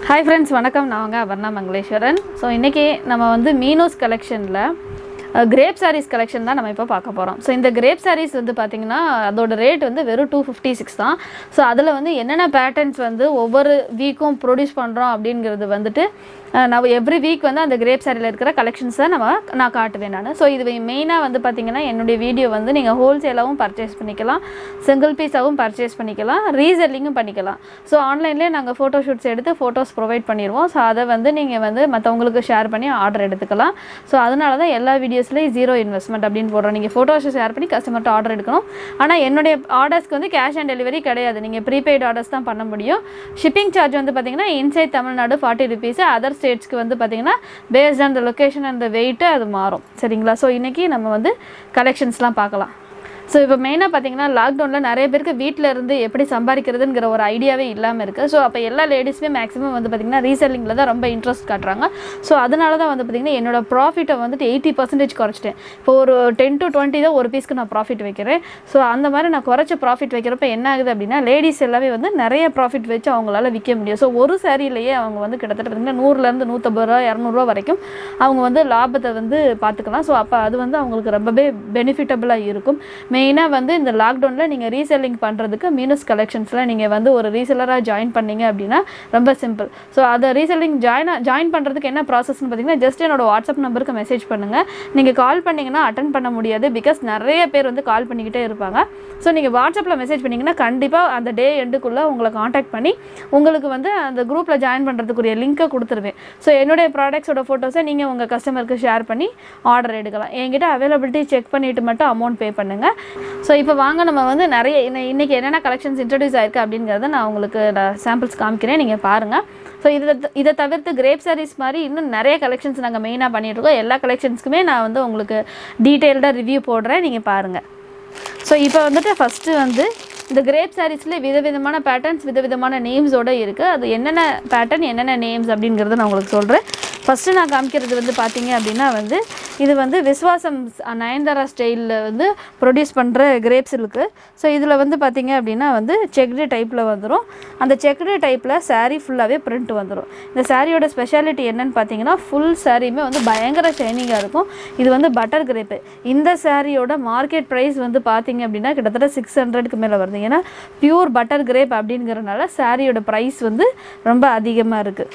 hi friends வணக்கம் நான் அவங்க அபர்ணா மங்களேஸ்வரன் ஸோ இன்றைக்கி நம்ம வந்து மீனோஸ் கலெக்ஷனில் கிரேப் சாரீஸ் கலெக்ஷன் தான் நம்ம இப்போ பார்க்க போகிறோம் ஸோ இந்த கிரேப் சாரீஸ் வந்து பார்த்திங்கன்னா அதோட ரேட் வந்து வெறும் டூ ஃபிஃப்டி சிக்ஸ் தான் ஸோ அதில் வந்து என்னென்ன பேட்டர்ன்ஸ் வந்து ஒவ்வொரு வீக்கும் ப்ரொடியூஸ் பண்ணுறோம் அப்படிங்கிறது வந்துட்டு அஹ், நான் எவ்ரி வீக் வந்து அந்த கிரேப் சாரியில் இருக்கிற கலெக்ஷன்ஸை நம்ம நான் காட்டுவேன் நான் ஸோ இது மெயினாக வந்து பார்த்திங்கன்னா என்னுடைய வீடியோ வந்து நீங்கள் ஹோல்சேலாகவும் பர்ச்சேஸ் பண்ணிக்கலாம் சிங்கிள் பீஸாகவும் பர்ச்சேஸ் பண்ணிக்கலாம் ரீசெல்லிங்கும் பண்ணிக்கலாம் ஸோ ஆன்லைன்லேயே நாங்கள் ஃபோட்டோ ஷூட்ஸ் எடுத்து ஃபோட்டோஸ் ப்ரொவைட் பண்ணிடுவோம் ஸோ அதை வந்து நீங்கள் வந்து மற்றவங்களுக்கு ஷேர் பண்ணி ஆர்டர் எடுத்துக்கலாம் ஸோ அதனால தான் எல்லா வீடியோஸ்லேயும் ஜீரோ இன்வெஸ்ட்மெண்ட் அப்படின்னு போடுறோம் நீங்கள் ஃபோட்டோஸை ஷேர் பண்ணி கஸ்டமர்கிட்ட ஆர்டர் எடுக்கணும் ஆனால் என்னுடைய ஆர்டர்ஸ்க்கு வந்து கேஷ் ஆன் டெலிவரி கிடையாது நீங்கள் ப்ரீபெய்ட் ஆர்டர்ஸ் தான் பண்ண முடியும் ஷிப்பிங் சார்ஜ் வந்து பார்த்தீங்கன்னா inside Tamil Nadu forty rupees other ஸ்டேட்ஸ்க்கு வந்து பார்த்தீங்கன்னா based on the location and the weight அது மாறும் சரிங்களா ஸோ இன்றைக்கி நம்ம வந்து கலெக்ஷன்ஸ்லாம் பார்க்கலாம் ஸோ இப்போ மெயினாக பார்த்தீங்கன்னா லாக்டவுனில் நிறைய பேருக்கு வீட்டில் இருந்து எப்படி சம்பாதிக்கிறதுங்கிற ஒரு ஐடியாவே இல்லாமல் இருக்குது ஸோ அப்போ எல்லா லேடிஸுமே மேக்ஸிமம் வந்து பார்த்திங்கன்னா ரீசெல்லிங்கில் தான் ரொம்ப இன்ட்ரெஸ்ட் காட்டுறாங்க ஸோ அதனால தான் வந்து பார்த்திங்கன்னா என்னோட ப்ராஃபிட்டை வந்துட்டு எயிட்டி பர்சன்டேஜ் குறைச்சிட்டேன் இப்போ ஒரு டென் டு டுவெண்ட்டி தான் ஒரு பீஸ்க்கு நான் ப்ராஃபிட் வைக்கிறேன் ஸோ அந்த மாதிரி நான் குறைச்ச ப்ராஃபிட் வைக்கிறப்ப என்ன ஆகுது அப்படின்னா லேடிஸ் எல்லாமே வந்து நிறைய ப்ராஃபிட் வச்சு அவங்களால விற்க முடியும் ஸோ ஒரு சாரியிலேயே அவங்க வந்து கிட்டத்தட்ட பார்த்திங்கன்னா நூறுலேருந்து நூற்றம்பது ரூபா இரநூறுவா வரைக்கும் அவங்க வந்து லாபத்தை வந்து பார்த்துக்கலாம் ஸோ அப்போ அது வந்து அவங்களுக்கு ரொம்பவே பெனிஃபிட்டபுளாக இருக்கும் மெயினாக வந்து இந்த லாக்டவுனில் நீங்கள் ரீசெல்லிங் பண்ணுறதுக்கு மீனஸ் கலெக்ஷன்ஸில் நீங்கள் வந்து ஒரு ரீசெல்லராக ஜாயின் பண்ணீங்க அப்படின்னா ரொம்ப சிம்பிள் ஸோ அதை ரீசெல்லிங் ஜாயின் ஜாயின் பண்ணுறதுக்கு என்ன ப்ராசஸ்னு பார்த்தீங்கன்னா ஜஸ்ட் என்னோட வாட்ஸ்அப் நம்பருக்கு மெசேஜ் பண்ணுங்கள் நீங்கள் கால் பண்ணிங்கன்னா அட்டன் பண்ண முடியாது பிகாஸ் நிறைய பேர் வந்து கால் பண்ணிக்கிட்டே இருப்பாங்க ஸோ நீங்கள் வாட்ஸ்அப்பில் மெசேஜ் பண்ணிங்கன்னா கண்டிப்பாக அந்த டே எண்டுக்குள்ளே உங்களை காண்டாக்ட் பண்ணி உங்களுக்கு வந்து அந்த குரூப்பில் ஜாயின் பண்ணுறதுக்குரிய லிங்க்கை கொடுத்துருவேன் ஸோ என்னுடைய ப்ராடக்ட்ஸோட ஃபோட்டோஸை நீங்கள் உங்கள் கஸ்டமருக்கு ஷேர் பண்ணி ஆர்டர் எடுக்கலாம் என்கிட்ட அவைலபிலிட்டி செக் பண்ணிவிட்டு மட்டும் அமௌண்ட் பே பண்ணுங்கள் ஸோ இப்போ வாங்க நம்ம வந்து நிறைய இன்ன- இன்னைக்கு என்னென்ன கலெக்ஷன்ஸ் இன்ட்ரடியூஸ் ஆயிருக்கு அப்படிங்கிறத நான் உங்களுக்கு சாம்பிள்ஸ் காமிக்கிறேன் நீங்கள் பாருங்கள் ஸோ இதை த- இதை தவிர்த்து கிரேப் சாரீஸ் மாதிரி இன்னும் நிறைய கலெக்ஷன்ஸ் நாங்கள் மெயினாக பண்ணிகிட்ருக்கோம் எல்லா கலெக்ஷன்ஸ்க்குமே நான் வந்து உங்களுக்கு டீட்டெயில்டாக ரிவ்யூ போடுறேன் நீங்கள் பாருங்கள் ஸோ இப்போ வந்துட்டு ஃபஸ்ட்டு வந்து இந்த கிரேப் சாரீஸில் விதவிதமான பேட்டர்ன்ஸ் விதவிதமான நேம்ஸோட இருக்குது அது என்னென்ன பேட்டர்ன் என்னென்ன நேம்ஸ் அப்படிங்கிறத நான் உங்களுக்கு சொல்கிறேன் ஃபஸ்ட்டு நான் காமிக்கிறது வந்து பார்த்தீங்க அப்படின்னா வந்து இது வந்து விஸ்வாசம் ஸ்- நயன்தாரா ஸ்டைலில் வந்து ப்ரொடியூஸ் பண்ணுற கிரேப்ஸ் இருக்குது ஸோ இதில் வந்து பார்த்தீங்க அப்படின்னா வந்து செக்டு டைப்பில் வந்துடும் அந்த செக்டு டைப்பில் saree ஃபுல்லாகவே பிரிண்ட் வந்துடும் இந்த சாரியோட ஸ்பெஷாலிட்டி என்னன்னு பார்த்தீங்கன்னா ஃபுல் சாரியுமே வந்து பயங்கர ஷைனிங்காக இருக்கும் இது வந்து பட்டர் கிரேப்பு இந்த சாரியோட மார்க்கெட் ப்ரைஸ் வந்து பார்த்தீங்க அப்படின்னா கிட்டத்தட்ட சிக்ஸ் ஹண்ட்ரடுக்கு மேலே வருது ஏன்னா பியூர் பட்டர் கிரேப் அப்படிங்கிறனால சாரியோட ப்ரைஸ் வந்து ரொம்ப அதிகமாக இருக்குது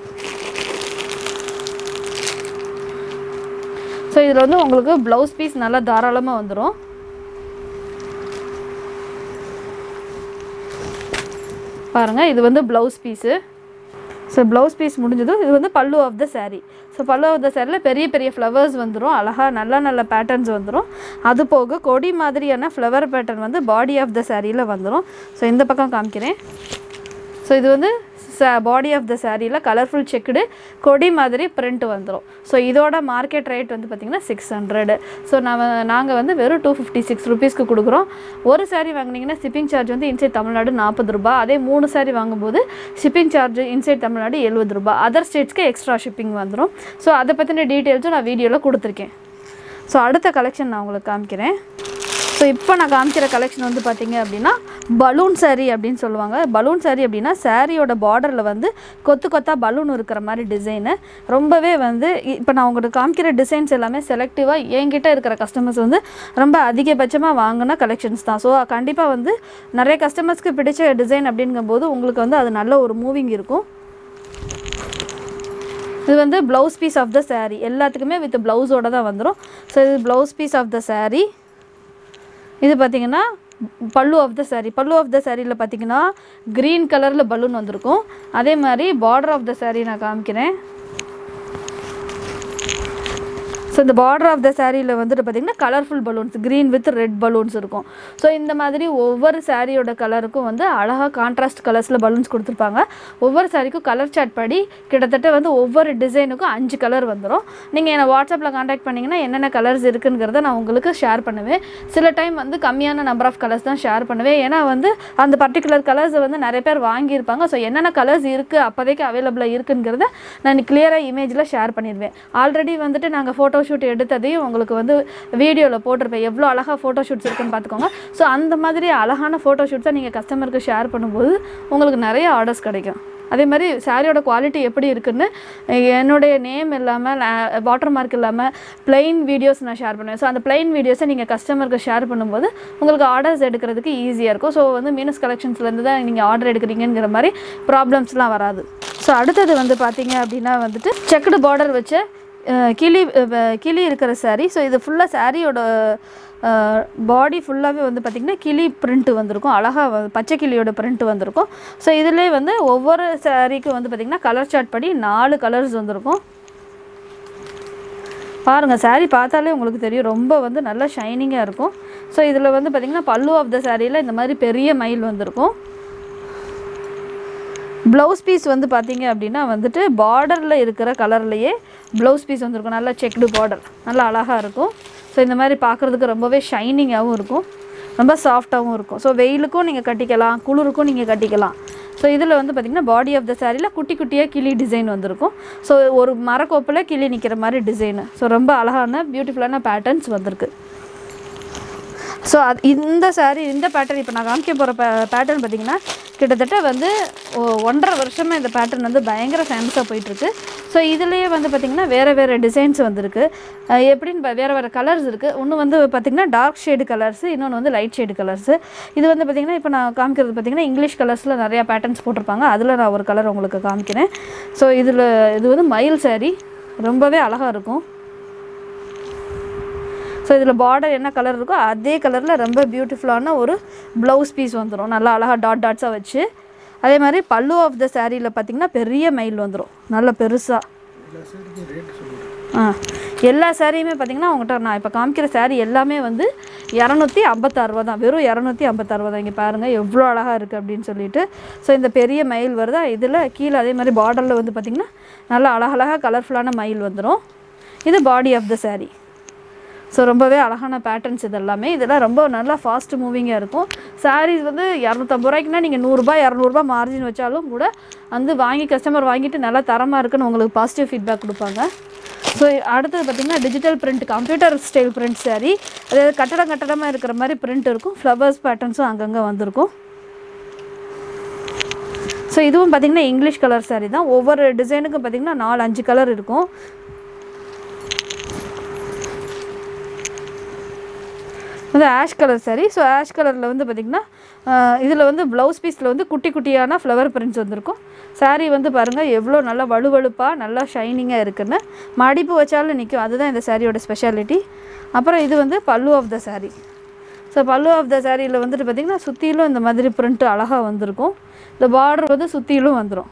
ஸோ இதில் வந்து உங்களுக்கு ப்ளவுஸ் பீஸ் நல்லா தாராளமாக வந்துடும் பாருங்கள் இது வந்து blouse piece so blouse piece முடிஞ்சதும் இது வந்து pallu of the saree so pallu of த சாரியில் பெரிய பெரிய ஃப்ளவர்ஸ் வந்துடும் அழகாக நல்ல நல்ல பேட்டர்ன்ஸ் வந்துடும் அது போக கொடி மாதிரியான ஃப்ளவர் பேட்டர்ன் வந்து பாடி ஆஃப் த சாரியில் வந்துடும் ஸோ இந்த பக்கம் காமிக்கிறேன் ஸோ இது வந்து பாடி ஆஃப் த சாரியில் கலர்ஃபுல் செக்குடு கொடி மாதிரி பிரிண்ட் வந்துடும் ஸோ இதோட மார்க்கெட் ரேட் வந்து பார்த்திங்கன்னா சிக்ஸ் ஹண்ட்ரடு ஸோ நம்ம நாங்கள் வந்து வெறும் டூ ஃபிஃப்டி சிக்ஸ் ருபீஸ்க்கு கொடுக்குறோம் ஒரு saree வாங்குனீங்கன்னா ஷிப்பிங் சார்ஜ் வந்து இன்சைட் தமிழ்நாடு நாற்பது ரூபாய் அதே மூணு saree வாங்கும்போது ஷிப்பிங் சார்ஜ் இன்சைட் தமிழ்நாடு எழுபது ரூபாய் அதர் ஸ்டேட்ஸ்க்கு எக்ஸ்ட்ரா ஷிப்பிங் வந்துடும் ஸோ அதை பற்றின டீட்டெயில்ஸும் நான் வீடியோவில் கொடுத்துருக்கேன் ஸோ அடுத்த கலெக்ஷன் நான் உங்களுக்கு காமிக்கிறேன் ஸோ இப்போ நான் காமிக்கிற கலெக்ஷன் வந்து பார்த்தீங்க அப்படின்னா பலூன் saree அப்படின்னு சொல்லுவாங்க பலூன் saree அப்படின்னா சாரியோட பார்டரில் வந்து கொத்து கொத்தா பலூன் இருக்கிற மாதிரி டிசைனு ரொம்பவே வந்து இப்போ நான் உங்களுக்கு காமிக்கிற டிசைன்ஸ் எல்லாமே செலக்டிவாக என்கிட்ட இருக்கிற கஸ்டமர்ஸ் வந்து ரொம்ப அதிகபட்சமாக வாங்கின கலெக்ஷன்ஸ் தான் ஸோ கண்டிப்பாக வந்து நிறைய கஸ்டமர்ஸ்க்கு பிடிச்ச டிசைன் அப்படிங்கும்போது உங்களுக்கு வந்து அது நல்ல ஒரு மூவிங் இருக்கும் இது வந்து blouse piece of the saree எல்லாத்துக்குமே வித் ப்ளவுஸோட தான் வந்துடும் ஸோ இது blouse piece of the saree இது பார்த்தீங்கன்னா pallu of the saree pallu of த சாரியில் பார்த்தீங்கன்னா க்ரீன் கலரில் பலூன் வந்திருக்கும் அதே மாதிரி பார்டர் ஆஃப் த saree நான் காமிக்கிறேன் ஸோ இந்த பார்டர் ஆஃப் த சாரியில் வந்துட்டு பார்த்தீங்கன்னா colourful balloons green with red balloons இருக்கும் ஸோ இந்த மாதிரி ஒவ்வொரு சாரியோட கலருக்கும் வந்து அழகாக கான்ட்ராஸ்ட் கலர்ஸில் பலூன்ஸ் கொடுத்துருப்பாங்க ஒவ்வொரு சாரிக்கும் கலர் சார்ட் படி கிட்டத்தட்ட வந்து ஒவ்வொரு டிசைனுக்கும் அஞ்சு கலர் வந்துடும் நீங்கள் என்னை வாட்ஸ்அப்பில் காண்டாக்ட் பண்ணிங்கன்னா என்னென்ன கலர்ஸ் இருக்குங்கிறத நான் உங்களுக்கு ஷேர் பண்ணுவேன் சில டைம் வந்து கம்மியான நம்பர் ஆஃப் கலர்ஸ் தான் ஷேர் பண்ணுவேன் ஏன்னா வந்து அந்த பர்டிகுலர் கலர்ஸை வந்து நிறைய பேர் வாங்கியிருப்பாங்க ஸோ என்னென்ன கலர்ஸ் இருக்குது அப்போதைக்கு அவைலபிளாக இருக்குங்கிறத நான் கிளியராக இமேஜில் ஷேர் பண்ணிடுவேன் ஆல்ரெடி வந்துட்டு நாங்கள் ஃபோட்டோ ஷூட் எடுத்ததையும் உங்களுக்கு வந்து வீடியோவில் போட்டிருப்பேன் எவ்வளோ அழகாக ஃபோட்டோ ஷூட்ஸ் இருக்குன்னு பார்த்துக்கோங்க ஸோ அந்த மாதிரி அழகான ஃபோட்டோ ஷூட்ஸை நீங்கள் கஸ்டமருக்கு ஷேர் பண்ணும்போது உங்களுக்கு நிறைய ஆர்டர்ஸ் கிடைக்கும் அதே மாதிரி சாரியோட குவாலிட்டி எப்படி இருக்குன்னு என்னுடைய நேம் இல்லாமல் வாட்டர் மார்க் இல்லாமல் plain வீடியோஸ் நான் ஷேர் பண்ணுவேன் ஸோ அந்த plain வீடியோஸை நீங்கள் கஸ்டமருக்கு ஷேர் பண்ணும்போது உங்களுக்கு ஆர்டர்ஸ் எடுக்கிறதுக்கு ஈஸியாக இருக்கும் ஸோ வந்து மீனஸ் கலெக்ஷன்ஸ்லேருந்து தான் நீங்கள் ஆர்டர் எடுக்கிறீங்கிற மாதிரி ப்ராப்ளம்ஸ்லாம் வராது ஸோ அடுத்தது வந்து பார்த்தீங்க அப்படின்னா வந்துட்டு செக்குடு பார்டர் வச்ச அஹ், கிளி அஹ், கிளி இருக்கிற saree ஸோ இது ஃபுல்லாக சாரியோட பாடி ஃபுல்லாகவே வந்து பார்த்திங்கன்னா கிளி பிரிண்ட் வந்திருக்கும் அழகாக பச்சை கிளியோட பிரிண்ட் வந்திருக்கும் ஸோ இதிலே வந்து ஒவ்வொரு சாரீக்கும் வந்து பார்த்திங்கன்னா கலர் சார்ட் படி நாலு கலர்ஸ் வந்திருக்கும் பாருங்கள் saree பார்த்தாலே உங்களுக்கு தெரியும் ரொம்ப வந்து நல்லா ஷைனிங்காக இருக்கும் ஸோ இதில் வந்து பார்த்திங்கன்னா பல்லு ஆஃப் த சாரியில் இந்த மாதிரி பெரிய மயில் வந்திருக்கும் ப்ளவுஸ் பீஸ் வந்து பார்த்தீங்க அப்படின்னா வந்துட்டு பார்டரில் இருக்கிற கலர்லேயே ப்ளவுஸ் பீஸ் வந்திருக்கும் நல்லா செக்டு பார்டர் நல்லா அழகாக இருக்கும் ஸோ இந்த மாதிரி பார்க்குறதுக்கு ரொம்பவே ஷைனிங்காகவும் இருக்கும் ரொம்ப சாஃப்டாகவும் இருக்கும் ஸோ வெயிலுக்கும் நீங்கள் கட்டிக்கலாம் குளிருக்கும் நீங்கள் கட்டிக்கலாம் ஸோ இதில் வந்து பார்த்திங்கன்னா பாடி ஆஃப் த சாரியில் குட்டி குட்டியாக கிளி டிசைன் வந்திருக்கும் ஸோ ஒரு மரக்கோப்பில் கிளி நிற்கிற மாதிரி டிசைனு ஸோ ரொம்ப அழகான பியூட்டிஃபுல்லான பேட்டர்ன்ஸ் வந்திருக்கு ஸோ அது இந்த saree இந்த பேட்டர்ன் இப்போ நான் காமிக்க போகிற பே பேட்டர்ன் பார்த்தீங்கன்னா கிட்டத்தட்ட வந்து ஒ- ஒன்றரை வருஷமாக இந்த பேட்டர்ன் வந்து பயங்கர ஃபேமஸாக போயிட்டுருக்கு ஸோ இதுலேயே வந்து பார்த்திங்கன்னா வேறு வேறு டிசைன்ஸ் வந்திருக்கு அஹ் எப்படின்னு பா- வேறு வேறு கலர்ஸ் இருக்குது ஒன்று வந்து பார்த்திங்கன்னா டார்க் ஷேடு கலர்ஸு இன்னொன்று வந்து லைட் ஷேடு கலர்ஸு இது வந்து பார்த்திங்கன்னா இப்போ நான் காமிக்கிறது பார்த்திங்கன்னா இங்கிலீஷ் கலர்ஸில் நிறையா பேட்டர்ன்ஸ் போட்டிருப்பாங்க அதில் நான் ஒரு கலர் உங்களுக்கு காமிக்கிறேன் ஸோ இதில் இது வந்து மயில் saree ரொம்பவே அழகாக இருக்கும் ஸோ இதில் பார்டர் என்ன கலர் இருக்கோ அதே கலரில் ரொம்ப பியூட்டிஃபுல்லான ஒரு ப்ளவுஸ் பீஸ் வந்துடும் நல்லா அழகாக டாட் டாட்ஸாக வச்சு அதே மாதிரி பல்லு ஆஃப் த சாரியில் பார்த்தீங்கன்னா பெரிய மயில் வந்துடும் நல்ல பெருசாக ஆ எல்லா சாரியுமே பார்த்தீங்கன்னா உங்கள்கிட்ட நான் இப்போ காமிக்கிற saree எல்லாமே வந்து இரநூத்தி ஐம்பத்தாறு ரூபா தான் வெறும் இரநூத்தி ஐம்பத்தாறு ரூபா தான் இங்கே பாருங்கள் எவ்வளோ அழகாக இருக்குது அப்படின்னு சொல்லிட்டு ஸோ இந்த பெரிய மயில் வருதா இதில் கீழே அதே மாதிரி பார்டரில் வந்து பார்த்திங்கன்னா நல்லா அழகழகாக கலர்ஃபுல்லான மயில் வந்துடும் இது body of the saree so ரொம்பவே அழகான பேட்டர்ன்ஸ் இதெல்லாமே இதெல்லாம் ரொம்ப நல்லா ஃபாஸ்ட் மூவிங்காக இருக்கும் சாரீஸ் வந்து இரநூத்தம்பது ரூபாய்க்குனா நீங்கள் நூறுரூபா இரநூறுபா மார்ஜின் வச்சாலும் கூட வந்து வாங்கி கஸ்டமர் வாங்கிட்டு நல்லா தரமாக இருக்குன்னு உங்களுக்கு பாசிட்டிவ் ஃபீட்பேக் கொடுப்பாங்க ஸோ அடுத்தது பார்த்திங்கன்னா digital print computer style print saree அதாவது கட்டடம் கட்டடமாக இருக்கிற மாதிரி பிரிண்ட் இருக்கும் ஃப்ளவர்ஸ் பேட்டர்ன்ஸும் அங்கங்கே வந்திருக்கும் ஸோ இதுவும் பார்த்திங்கன்னா இங்கிலீஷ் கலர் saree தான் ஒவ்வொரு டிசைனுக்கும் பார்த்திங்கன்னா நாலு அஞ்சு கலர் இருக்கும் வந்து ash colour saree so ash கலரில் வந்து பார்த்திங்கன்னா இதில் வந்து ப்ளவுஸ் பீஸில் வந்து குட்டி குட்டியான ஃப்ளவர் பிரிண்ட்ஸ் வந்திருக்கும் saree வந்து பாருங்கள் எவ்வளோ நல்லா வலுவழுப்பாக நல்லா ஷைனிங்காக இருக்குன்னு மடிப்பு வச்சாலும் நிற்கும் அதுதான் இந்த சாரியோட ஸ்பெஷாலிட்டி அப்புறம் இது வந்து pallu of the saree so pallu of த சாரியில் வந்துட்டு பார்த்திங்கன்னா சுற்றிலும் இந்த மாதிரி பிரிண்ட்டு அழகாக வந்திருக்கும் இந்த பார்டர் வந்து சுற்றிலும் வந்துடும்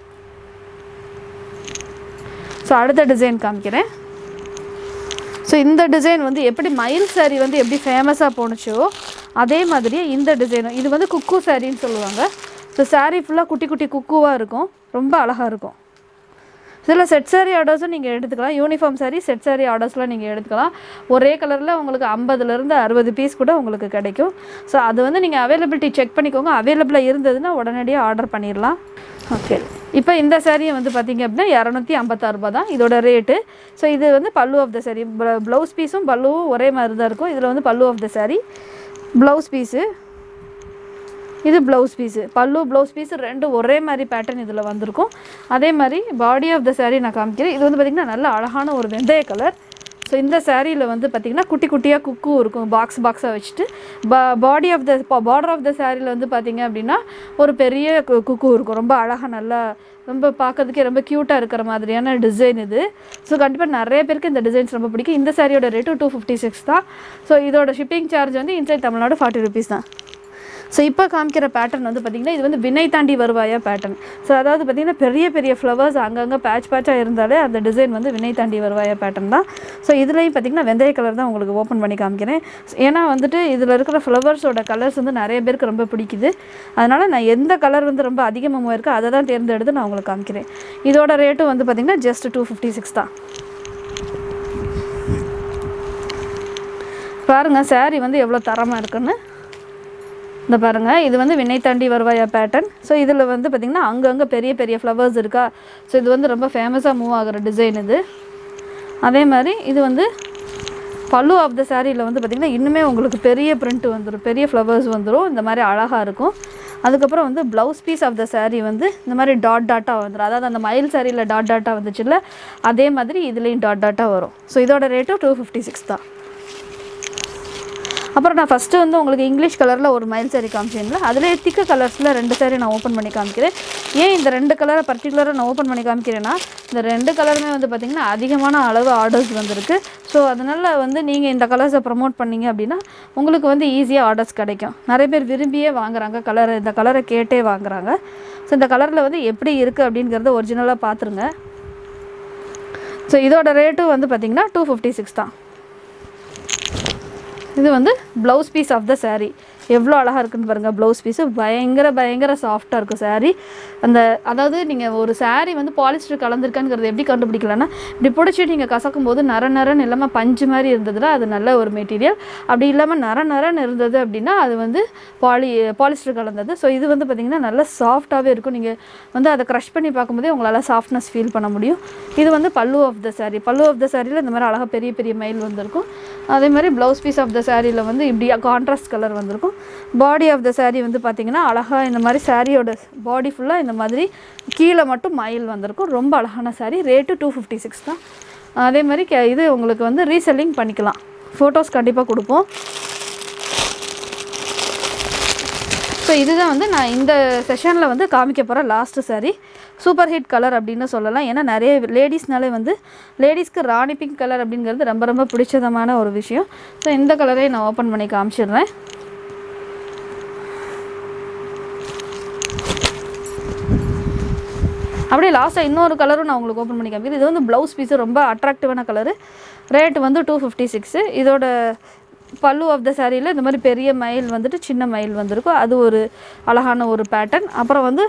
ஸோ அடுத்த டிசைன் காமிக்கிறேன் ஸோ இந்த டிசைன் வந்து எப்படி மயில் saree வந்து எப்படி ஃபேமஸாக போணுச்சோ அதே மாதிரியே இந்த டிசைனும் இது வந்து குக்கு சாரின்னு சொல்லுவாங்க ஸோ saree ஃபுல்லாக குட்டி குட்டி குக்குவாக இருக்கும் ரொம்ப அழகாக இருக்கும் இதில் செட் saree ஆர்டர்ஸும் நீங்கள் எடுத்துக்கலாம் யூனிஃபார்ம் saree செட் saree ஆர்டர்ஸ்லாம் நீங்கள் எடுத்துக்கலாம் ஒரே கலரில் உங்களுக்கு ஐம்பதுலேருந்து அறுபது பீஸ் கூட உங்களுக்கு கிடைக்கும் ஸோ அது வந்து நீங்கள் அவைலபிலிட்டி செக் பண்ணிக்கோங்க அவைலபிளாக இருந்ததுன்னா உடனடியாக ஆர்டர் பண்ணிடலாம் ஓகே இப்போ இந்த சாரியை வந்து பார்த்தீங்க அப்படின்னா இரநூத்தி ஐம்பத்தாறு ரூபாய் தான் இதோட ரேட்டு ஸோ இது வந்து pallu of the saree blouse பீஸும் பல்லுவும் ஒரே மாதிரி தான் இருக்கும் இதில் வந்து pallu of the saree blouse piece இது blouse piece pallu blouse piece ரெண்டும் ஒரே மாதிரி பேட்டர்ன் இதில் வந்திருக்கும் அதே மாதிரி பாடி ஆஃப் த saree நான் காமிக்கிறேன் இது வந்து பார்த்திங்கன்னா நல்ல அழகான ஒரு வெந்தய கலர் ஸோ இந்த சாரியில் வந்து பார்த்திங்கன்னா குட்டி குட்டியாக குக்கு இருக்கும் பாக்ஸ் பாக்ஸாக வச்சுட்டு பா body of the border of த சாரியில் வந்து பார்த்திங்க அப்படின்னா ஒரு பெரிய கு- குக்கு இருக்கும் ரொம்ப அழகாக நல்லா ரொம்ப பார்க்கறதுக்கே ரொம்ப க்யூட்டாக இருக்கிற மாதிரியான டிசைன் இது ஸோ கண்டிப்பாக நிறைய பேருக்கு இந்த டிசைன்ஸ் ரொம்ப பிடிக்கும் இந்த சாரியோட ரேட்டு டூ ஃபிஃப்டி சிக்ஸ் தான் ஸோ இதோட ஷிப்பிங் சார்ஜ் வந்து இன்சைட் தமிழ்நாடு ஃபார்ட்டி ருபீஸ் தான் ஸோ இப்போ காமிக்கிற பேட்டர்ன் வந்து பார்த்திங்கன்னா இது வந்து வினை தாண்டி வருவாயா பேட்டர்ன் ஸோ அதாவது பார்த்திங்கன்னா பெரிய பெரிய ஃப்ளவர்ஸ் அங்கங்கே பேட்ச் பேட்சாக இருந்தாலே அந்த டிசைன் வந்து வினை தாண்டி வருவாயா பேட்டர்ன் தான் ஸோ இதுலேயும் பார்த்திங்கன்னா வெந்தய கலர் தான் உங்களுக்கு ஓப்பன் பண்ணி காமிக்கிறேன் ஏன்னா வந்துட்டு இதில் இருக்கிற ஃப்ளவர்ஸோட கலர்ஸ் வந்து நிறைய பேருக்கு ரொம்ப பிடிக்குது அதனால் நான் எந்த கலர் வந்து ரொம்ப அதிகமாக இருக்கோ அதை தான் தேர்ந்தெடுத்து நான் உங்களுக்கு காமிக்கிறேன் இதோட ரேட்டும் வந்து பார்த்திங்கன்னா ஜஸ்ட் டூ ஃபிஃப்டி சிக்ஸ் தான் பாருங்கள் saree வந்து எவ்வளோ தரமாக இருக்குன்னு இந்த பாருங்கள் இது வந்து விண்ணை தாண்டி வருவாயா பேட்டர்ன் ஸோ இதில் வந்து பார்த்திங்கன்னா அங்கங்கே பெரிய பெரிய ஃப்ளவர்ஸ் இருக்கா ஸோ இது வந்து ரொம்ப ஃபேமஸாக மூவ் ஆகிற டிசைன் இது அதே மாதிரி இது வந்து பல்லு ஆஃப் த சாரியில் வந்து பார்த்திங்கன்னா இன்னுமே உங்களுக்கு பெரிய பிரிண்ட் வந்துடும் பெரிய ஃப்ளவர்ஸ் வந்துடும் இந்த மாதிரி அழகாக இருக்கும் அதுக்கப்புறம் வந்து blouse piece of the saree வந்து இந்த மாதிரி டாட் டாட்டாக வந்துடும் அதாவது அந்த மயில் சாரியில் டாட் டாட்டாக வந்துச்சுல்ல அதே மாதிரி இதுலேயும் டாட் டாட்டாக வரும் ஸோ இதோட ரேட்டும் டூ ஃபிஃப்டி சிக்ஸ் தான் அப்புறம் நான் ஃபஸ்ட்டு வந்து உங்களுக்கு இங்கிலீஷ் கலரில் ஒரு மயில் saree காமிச்சேன்ல அதிலே திக்கு கலர்ஸில் ரெண்டு saree நான் ஓப்பன் பண்ணி காமிக்கிறேன் ஏன் இந்த ரெண்டு கலரை பர்டிகுலராக நான் ஓப்பன் பண்ணி காமிக்கிறேன்னா இந்த ரெண்டு கலருமே வந்து பார்த்திங்கன்னா அதிகமான அளவு ஆர்டர்ஸ் வந்திருக்கு ஸோ அதனால் வந்து நீங்கள் இந்த கலர்ஸை ப்ரமோட் பண்ணீங்க அப்படின்னா உங்களுக்கு வந்து ஈஸியாக ஆர்டர்ஸ் கிடைக்கும் நிறைய பேர் விரும்பியே வாங்குறாங்க கலரை இந்த கலரை கேட்டே வாங்குறாங்க ஸோ இந்த கலரில் வந்து எப்படி இருக்குது அப்படிங்கிறத ஒரிஜினலாக பார்த்துருங்க ஸோ இதோட ரேட்டும் வந்து பார்த்திங்கன்னா டூ ஃபிஃப்டி சிக்ஸ் தான் இது வந்து blouse piece of the saree எவ்வளோ அழகாக இருக்குன்னு பாருங்கள் ப்ளவுஸ் பீஸு பயங்கர பயங்கர சாஃப்டாக இருக்கும் saree அந்த அதாவது நீங்கள் ஒரு saree வந்து பாலிஸ்டர் கலந்துருக்காங்கிறது எப்படி கண்டுபிடிக்கலாம்னா இப்படி பிடிச்சி நீங்கள் கசக்கும் போது நர நரன்னு இல்லாமல் பஞ்சு மாதிரி இருந்ததுன்னா அது நல்ல ஒரு மெட்டீரியல் அப்படி இல்லாமல் நர நரன்னு இருந்தது அப்படின்னா அது வந்து பாலி பாலிஸ்டர் கலந்தது ஸோ இது வந்து பார்த்திங்கன்னா நல்ல சாஃப்டாகவே இருக்கும் நீங்கள் வந்து அதை க்ரஷ் பண்ணி பார்க்கும்போதே உங்களால் சாஃப்ட்னஸ் ஃபீல் பண்ண முடியும் இது வந்து pallu of the saree pallu of த சாரியில் இந்த மாதிரி அழகாக பெரிய பெரிய மயில் வந்திருக்கும் அதே மாதிரி ப்ளவுஸ் பீஸ் ஆஃப் த சாரியில் வந்து இப்படி கான்ட்ராஸ்ட் கலர் வந்திருக்கும் பாடி ஆஃப் த saree வந்து பார்த்திங்கன்னா அழகாக இந்த மாதிரி சாரியோட பாடி ஃபுல்லாக இந்த மாதிரி கீழே மட்டும் மயில் வந்திருக்கும் ரொம்ப அழகான saree rate two fifty six தான் அதே மாதிரி கே இது உங்களுக்கு வந்து ரீசெல்லிங் பண்ணிக்கலாம் ஃபோட்டோஸ் கண்டிப்பாக கொடுப்போம் ஸோ இதுதான் வந்து நான் இந்த செஷனில் வந்து காமிக்க போகிற last saree super hit colour அப்படின்னு சொல்லலாம் ஏன்னா நிறைய லேடிஸ்னாலே வந்து லேடிஸ்க்கு ராணி பிங்க் கலர் அப்படிங்கிறது ரொம்ப ரொம்ப பிடிச்சதமான ஒரு விஷயம் ஸோ இந்த கலரை நான் ஓப்பன் பண்ணி காமிச்சிடுறேன் அப்படியே லாஸ்ட்டாக இன்னொரு கலரும் நான் உங்களுக்கு ஓப்பன் பண்ணி காமிக்கிறேன் இது வந்து ப்ளவுஸ் பீஸு ரொம்ப அட்ராக்டிவான கலரு ரேட் வந்து டூ ஃபிஃப்டி சிக்ஸு இதோட பல்லு ஆஃப் த சாரியில் இந்த மாதிரி பெரிய மயில் வந்துட்டு சின்ன மயில் வந்திருக்கும் அது ஒரு அழகான ஒரு பேட்டர்ன் அப்புறம் வந்து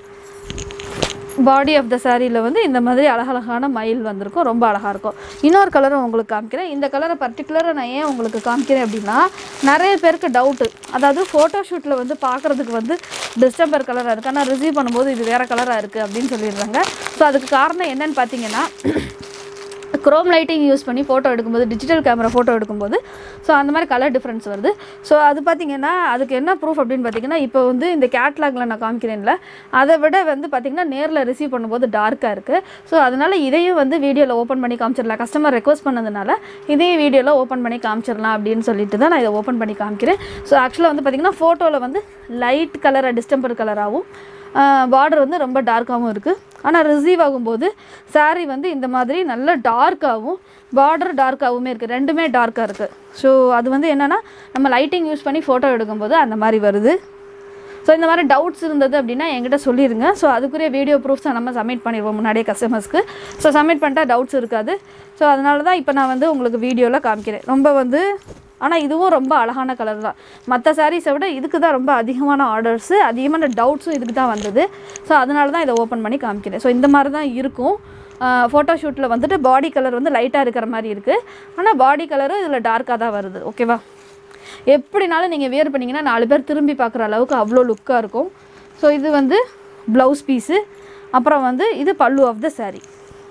பாடி ஆஃப் த சாரியில் வந்து இந்த மாதிரி அழகழகான மயில் வந்திருக்கும் ரொம்ப அழகாக இருக்கும் இன்னொரு கலரும் உங்களுக்கு காமிக்கிறேன் இந்த கலரை பர்டிகுலராக நான் ஏன் உங்களுக்கு காமிக்கிறேன் அப்படின்னா நிறைய பேருக்கு டவுட்டு அதாவது ஃபோட்டோ ஷூட்டில் வந்து பார்க்குறதுக்கு வந்து டிஸ்டம்பர் கலராக இருக்குது ஆனால் ரிசீவ் பண்ணும்போது இது வேறு கலராக இருக்குது அப்படின்னு சொல்லிடுறாங்க ஸோ அதுக்கு காரணம் என்னன்னு பார்த்தீங்கன்னா குரோம் லைட்டிங் யூஸ் பண்ணி ஃபோட்டோ எடுக்கும்போது டிஜிட்டல் கேமரா ஃபோட்டோ எடுக்கும்போது ஸோ அந்த மாதிரி கலர் டிஃப்ரென்ஸ் வருது ஸோ அது பார்த்தீங்கன்னா அதுக்கு என்ன ப்ரூஃப் அப்படின்னு பார்த்தீங்கன்னா இப்போ வந்து இந்த கேட்லாகில் நான் காமிக்கிறேன்ல அதை விட வந்து பார்த்தீங்கன்னா நேரில் ரிசீவ் பண்ணும்போது டார்க்காக இருக்குது ஸோ அதனால் இதையும் வந்து வீடியோவில் ஓப்பன் பண்ணி காமிச்சிடலாம் கஸ்டமர் ரெக்வஸ்ட் பண்ணதுனால இதையும் வீடியோவில் ஓப்பன் பண்ணி காமிச்சிடலாம் அப்படின்னு சொல்லிட்டு தான் நான் இதை ஓப்பன் பண்ணி காமிக்கிறேன் ஸோ ஆக்சுவலாக வந்து பார்த்தீங்கன்னா ஃபோட்டோவில் வந்து லைட் கலராக டிஸ்டம்பர் கலராகவும் பார்டர் வந்து ரொம்ப டார்க்காகவும் இருக்குது ஆனால் ரிசீவ் ஆகும்போது saree வந்து இந்த மாதிரி நல்ல டார்க்காகவும் பார்டர் டார்க்காகவுமே இருக்குது ரெண்டுமே டார்க்காக இருக்குது ஸோ அது வந்து என்னென்னா நம்ம லைட்டிங் யூஸ் பண்ணி ஃபோட்டோ எடுக்கும்போது அந்த மாதிரி வருது ஸோ இந்த மாதிரி டவுட்ஸ் இருந்தது அப்படின்னா என்கிட்ட சொல்லிடுங்க ஸோ அதுக்குரிய வீடியோ ப்ரூஃப்ஸை நம்ம சப்மிட் பண்ணிடுவோம் முன்னாடியே கஸ்டமர்ஸ்க்கு ஸோ சப்மிட் பண்ணிட்டா டவுட்ஸ் இருக்காது ஸோ அதனால தான் இப்போ நான் வந்து உங்களுக்கு வீடியோவில் காமிக்கிறேன் ரொம்ப வந்து ஆனால் இதுவும் ரொம்ப அழகான கலர் தான் மற்ற சாரீஸை விட இதுக்கு தான் ரொம்ப அதிகமான ஆர்டர்ஸு அதிகமான டவுட்ஸும் இதுக்கு தான் வந்தது ஸோ அதனால தான் இதை ஓப்பன் பண்ணி காமிக்கிறேன் ஸோ இந்த மாதிரி தான் இருக்கும் ஃபோட்டோ ஷூட்டில் வந்துட்டு பாடி கலர் வந்து லைட்டாக இருக்கிற மாதிரி இருக்குது ஆனால் பாடி கலரும் இதில் டார்க்காக தான் வருது ஓகேவா எப்படினாலும் நீங்கள் வேர் பண்ணிங்கன்னா நாலு பேர் திரும்பி பார்க்குற அளவுக்கு அவ்வளோ லுக்காக இருக்கும் ஸோ இது வந்து ப்ளவுஸ் பீஸு அப்புறம் வந்து இது pallu of the saree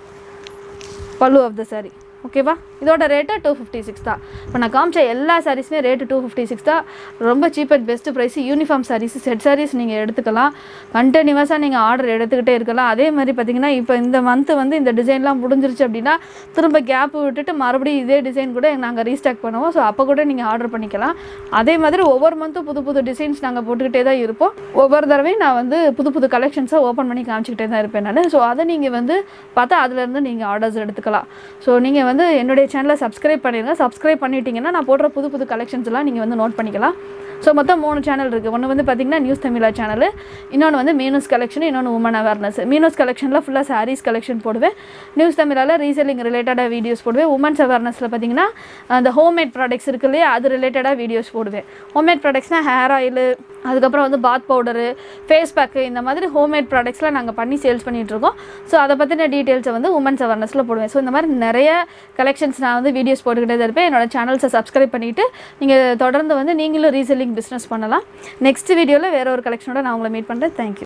pallu of the saree ஓகேவா இதோட ரேட்டு டூ ஃபிஃப்டி சிக்ஸ் தான் இப்போ நான் காமிச்ச எல்லா சாரீஸுமே ரேட்டு டூ ஃபிஃப்டி சிக்ஸ் தான் ரொம்ப cheap and best price uniform sarees set sarees நீங்கள் எடுத்துக்கலாம் கண்டினியூஸாக நீங்கள் ஆர்டர் எடுத்துக்கிட்டே இருக்கலாம் அதே மாதிரி பார்த்தீங்கன்னா இப்போ இந்த மந்த்து வந்து இந்த டிசைன்லாம் முடிஞ்சிருச்சு அப்படின்னா திரும்ப கேப் விட்டுட்டு மறுபடியும் இதே டிசைன் கூட நாங்கள் ரீஸ்டாக் பண்ணுவோம் ஸோ அப்போ கூட நீங்கள் ஆர்டர் பண்ணிக்கலாம் அதே மாதிரி ஒவ்வொரு மந்த்தும் புது புது டிசைன்ஸ் நாங்கள் போட்டுக்கிட்டே தான் இருப்போம் ஒவ்வொரு தடவையும் நான் வந்து புது புது கலெக்ஷன்ஸை ஓப்பன் பண்ணி காமிச்சிக்கிட்டே தான் இருப்பேன் நான் ஸோ அதை நீங்கள் வந்து பார்த்தா அதுலேருந்து நீங்கள் ஆர்டர்ஸ் எடுத்துக்கலாம் ஸோ நீங்கள் வந்து என்னுடைய சேனலை சப்ஸ்கிரைப் பண்ணிடுங்க சப்ஸ்கிரைப் பண்ணிட்டீங்கன்னா நான் போடுற புது புது கலெக்ஷன்ஸ் எல்லாம் நீங்கள் வந்து நோட் பண்ணிக்கலாம் ஸோ மொத்தம் மூணு சேனல் இருக்குது ஒன்று வந்து பார்த்தீங்கன்னா நியூஸ் தமிழா சேனல் இன்னொன்று வந்து மீனூஸ் கலெக்ஷன் இன்னொன்று உமன் அவேர்னஸ் மீனூஸ் கலெக்ஷனில் ஃபுல்லாக சாரீஸ் கலெக்ஷன் போடுவேன் நியூஸ் தமிழால் ரீசெல்லிங் ரிலேட்டடாக வீடியோஸ் போடுவேன் உமன்ஸ் அவேர்னஸில் பார்த்தீங்கன்னா அந்த ஹோம்மேட் ப்ராடக்ட்ஸ் இருக்கு இல்லையா அது ரிலேட்டடாக வீடியோஸ் போடுவேன் ஹோம்மேட் ப்ராடக்ட்ஸ்னால் ஹேர் ஆயில் அதுக்கப்புறம் வந்து பாத் பவுடரு ஃபேஸ் பேக்கு இந்த மாதிரி ஹோம்மேட் ப்ராடக்ட்ஸ்லாம் நாங்கள் பண்ணி சேல்ஸ் பண்ணிகிட்ருக்கோம் ஸோ அதை பற்றின டீட்டெயில்ஸை வந்து உமன்ஸ் அவேர்னஸில் போடுவேன் ஸோ இந்த மாதிரி நிறைய கலெக்ஷன்ஸ் நான் வந்து வீடியோஸ் போட்டுக்கிட்டே தான் இருப்பேன் என்னோட சேனல்ஸை சப்ஸ்கிரைப் பண்ணிவிட்டு நீங்கள் தொடர்ந்து வந்து நீங்களும் ரீசெல்லிங் பிஸ்னஸ் பண்ணலாம் நெக்ஸ்ட் வீடியோவில் வேற ஒரு கலெக்ஷனோட நான் உங்களை மீட் பண்ணுறேன் தேங்க்யூ